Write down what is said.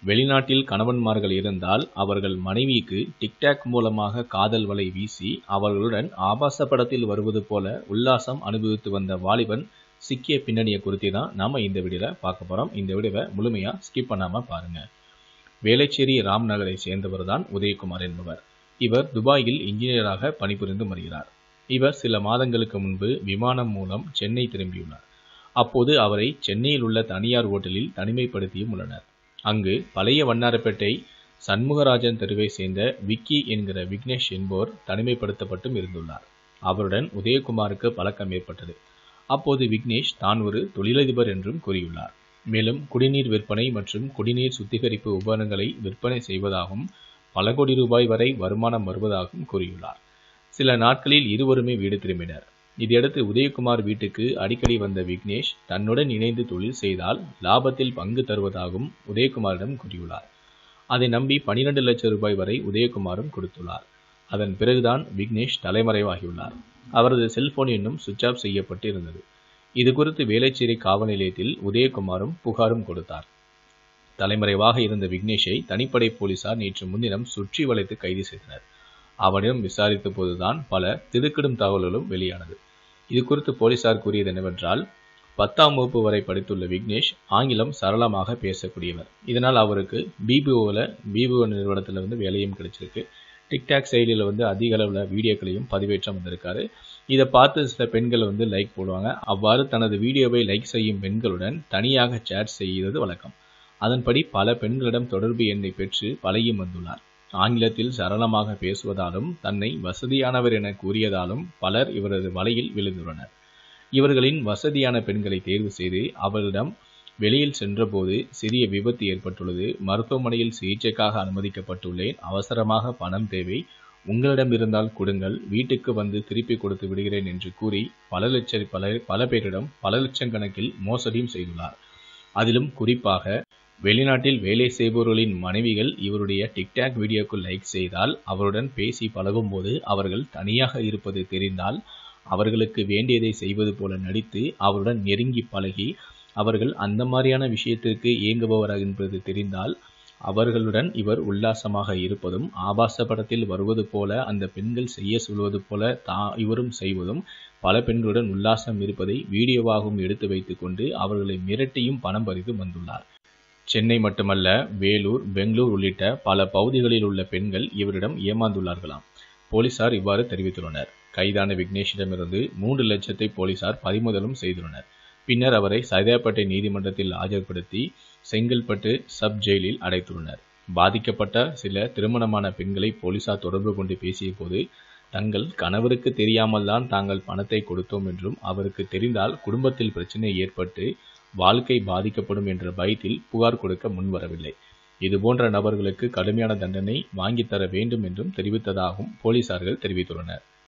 வெளிநாட்டில் கணவன்மார்கள் இருந்தால் அவர்கள் மனைவிக்கு டிக்டாக் மூலமாக காதல் வலை வீசி அவர்களுடன் ஆபாச படத்தில் வருவது போல உல்லாசம் அனுபவித்து வந்த வாலிபன் சிக்கிய பின்னணியை குறித்து தான் நாம இந்த வீடியோவில் பார்க்க போறோம் இந்த வீடியோவை முழுமையா ஸ்கிப் பண்ணாம பாருங்க வேளச்சேரி ராம் நகரை சேர்ந்தவர் தான் உதயகுமார் என்பவர் இவர் துபாயில் இன்ஜினியராக பணிபுரிந்து வருகிறார் இவர் சில மாதங்களுக்கு முன்பு விமானம் மூலம் சென்னை திரும்பியுள்ளார் அப்போது அவரை சென்னையில் உள்ள தனியார் ஓட்டலில் தனிமைப்படுத்தியும் உள்ளனர் அங்கு பழைய வண்ணாரப்பேட்டை சண்முகராஜன் தெருவை சேர்ந்த விக்கி என்கிற விக்னேஷ் என்போர் தனிமைப்படுத்தப்பட்டும் இருந்துள்ளார் அவருடன் உதயகுமாருக்கு பழக்கம் ஏற்பட்டது அப்போது விக்னேஷ் தான் ஒரு தொழிலதிபர் என்றும் கூறியுள்ளார் மேலும் குடிநீர் விற்பனை மற்றும் குடிநீர் சுத்திகரிப்பு உபகரணங்களை விற்பனை செய்வதாகவும் பல கோடி ரூபாய் வரை வருமானம் வருவதாகவும் கூறியுள்ளார் சில நாட்களில் இருவருமே வீடு திரும்பினர் இதையடுத்து உதயகுமார் வீட்டுக்கு அடிக்கடி வந்த விக்னேஷ் தன்னுடன் இணைந்து தொழில் செய்தால் லாபத்தில் பங்கு தருவதாகவும் உதயகுமாரிடம் கூறியுள்ளார் அதை நம்பி பனிரெண்டு லட்சம் ரூபாய் வரை உதயகுமாரும் கொடுத்துள்ளார் அதன் பிறகுதான் விக்னேஷ் தலைமறைவாகியுள்ளார் அவரது செல்போன் இன்னும் சுவிட்ச் ஆஃப் செய்யப்பட்டு இருந்தது இது குறித்து வேளச்சேரி காவல் நிலையத்தில் உதயகுமாரும் புகாரும் கொடுத்தார் தலைமறைவாக இருந்த விக்னேஷை தனிப்படை போலீசார் நேற்று முன்தினம் சுற்றி வளைத்து கைது செய்தனர் அவனிடம் விசாரித்த போதுதான் பல திடுக்கிடும் தகவல்களும் வெளியானது இது குறித்து போலீசார் கூறியது என்னவென்றால் பத்தாம் வகுப்பு வரை படித்துள்ள விக்னேஷ் ஆங்கிலம் சரளமாக பேசக்கூடியவர் இதனால் அவருக்கு பிபிஓவில் பிபிஓ நிறுவனத்தில் வந்து வேலையும் கிடைச்சிருக்கு டிக்டாக் செயலியில் வந்து அதிக அளவில் வீடியோக்களையும் பதிவேற்றம் வந்திருக்காரு இதை பார்த்து சில பெண்கள் வந்து லைக் போடுவாங்க அவ்வாறு தனது வீடியோவை லைக் செய்யும் பெண்களுடன் தனியாக சேட் செய்வது வழக்கம் அதன்படி பல பெண்களிடம் தொடர்பு எண்ணை பெற்று பழகி வந்துள்ளார் ஆங்கிலத்தில் சரளமாக பேசுவதாலும் தன்னை வசதியானவர் என கூறியதாலும் பலர் இவரது வலையில் விழுந்துள்ளனர் இவர்களின் வசதியான பெண்களை தேர்வு செய்து அவர்களிடம் வெளியில் சென்றபோது சிறிய விபத்து ஏற்பட்டுள்ளது மருத்துவமனையில் சிகிச்சைக்காக அனுமதிக்கப்பட்டுள்ளேன் அவசரமாக பணம் தேவை உங்களிடம் இருந்தால் கொடுங்கள் வீட்டுக்கு வந்து திருப்பி கொடுத்து விடுகிறேன் என்று கூறி பல லட்ச பல பல பேரிடம் பல லட்சம் கணக்கில் மோசடியும் செய்துள்ளார் அதிலும் குறிப்பாக வெளிநாட்டில் வேலை செய்பவர்களின் மனைவிகள் இவருடைய டிக்டாக் வீடியோக்குள் லைக் செய்தால் அவருடன் பேசி பழகும்போது அவர்கள் தனியாக இருப்பது தெரிந்தால் அவர்களுக்கு வேண்டியதை செய்வது போல நடித்து அவருடன் நெருங்கி பழகி அவர்கள் அந்த மாதிரியான விஷயத்திற்கு இயங்குபவர் என்பது தெரிந்தால் அவர்களுடன் இவர் உல்லாசமாக இருப்பதும் ஆபாச படத்தில் வருவது போல அந்த பெண்கள் செய்ய சொல்வது போல தா இவரும் செய்வதும் பல பெண்களுடன் உல்லாசம் இருப்பதை வீடியோவாகவும் எடுத்து வைத்துக்கொண்டு அவர்களை மிரட்டியும் பணம் பறித்து வந்துள்ளார் சென்னை மட்டுமல்ல வேலூர் பெங்களூர் உள்ளிட்ட பல பகுதிகளில் உள்ள பெண்கள் இவரிடம் ஏமாந்துள்ளார்களாம் போலீசார் இவ்வாறு தெரிவித்துள்ளனர் கைதான விக்னேஷிடமிருந்து மூன்று லட்சத்தை போலீசார் பறிமுதலும் செய்துள்ளனர் பின்னர் அவரை சைதாப்பேட்டை நீதிமன்றத்தில் ஆஜர்படுத்தி செங்கல்பட்டு சப் ஜெயிலில் அடைத்துள்ளனர் பாதிக்கப்பட்ட சில திருமணமான பெண்களை போலீசார் தொடர்பு கொண்டு பேசிய போது தங்கள் கணவருக்கு தெரியாமல் தான் தாங்கள் பணத்தை கொடுத்தோம் என்றும் அவருக்கு தெரிந்தால் குடும்பத்தில் பிரச்சனை ஏற்பட்டு வாழ்க்கை பாதிக்கப்படும் என்ற பயத்தில் புகார் கொடுக்க முன்வரவில்லை இதுபோன்ற நபர்களுக்கு கடுமையான தண்டனை வாங்கித் தர வேண்டும் என்றும் தெரிவித்ததாகவும் போலீசார்கள் தெரிவித்துள்ளனர்